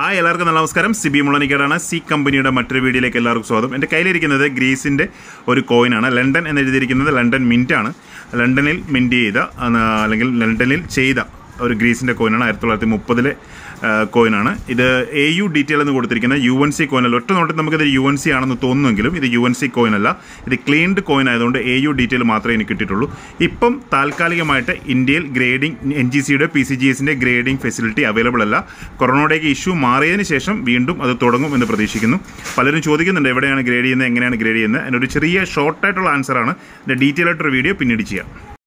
hi എല്ലാവർക്കും നല്ല നമസ്കാരം സിബി മുളനിക്കേടാണ് സി കമ്പനിയുടെ മറ്റൊരു വീഡിയോയിലേക്ക് എല്ലാവർക്കും സ്വാഗതം എൻ്റെ കയ്യിലിരിക്കുന്നത് ഗ്രീസിൻ്റെ ഒരു കോയിനാണ് ലണ്ടൻ എന്ന് എഴുതിയിരിക്കുന്നത് ലണ്ടൻ മിൻറ്റ് ആണ് ലണ്ടനിൽ മിൻറ്റ് ചെയ്ത ആ, അല്ലെങ്കിൽ ലണ്ടനിൽ ചെയ്ത ഒരു ഗ്രീസിൻ്റെ കോയിനാണ് ആയിരത്തി തൊള്ളായിരത്തി മുപ്പതിലെ കോയിനാണ് ഇത് എ യു ഡീറ്റെയിൽ എന്ന് കൊടുത്തിരിക്കുന്ന യു എൻ സി കോയിനല്ല ഒറ്റ നോട്ടിൽ നമുക്കിത് യു എൻ സി ആണെന്ന് തോന്നുമെങ്കിലും ഇത് യു എൻ സി കോയിനല്ല ഇത് ക്ലീൻഡ് കോയിൻ ആയതുകൊണ്ട് എ യു ഡീറ്റെയിൽ മാത്രമേ എനിക്ക് കിട്ടിയിട്ടുള്ളൂ ഇപ്പം താൽക്കാലികമായിട്ട് ഇന്ത്യയിൽ ഗ്രേഡിംഗ് എൻ ജി സിയുടെ പി സി ജി എസിൻ്റെ ഗ്രേഡിംഗ് ഫെസിലിറ്റി അവൈലബിൾ അല്ല കൊറോണയുടെയൊക്കെ ഇഷ്യൂ മാറിയതിന് ശേഷം വീണ്ടും അത് തുടങ്ങും എന്ന് പ്രതീക്ഷിക്കുന്നു പലരും ചോദിക്കുന്നുണ്ട് എവിടെയാണ് ഗ്രേഡ് ചെയ്യുന്നത് എങ്ങനെയാണ് ഗ്രേഡ് ചെയ്യുന്നത് അതിനൊരു ചെറിയ ഷോർട്ടായിട്ടുള്ള ആൻസറാണ് ഇതിൻ്റെ ഡീറ്റെയിൽ ആയിട്ടൊരു വീഡിയോ പിന്നീട് ചെയ്യാം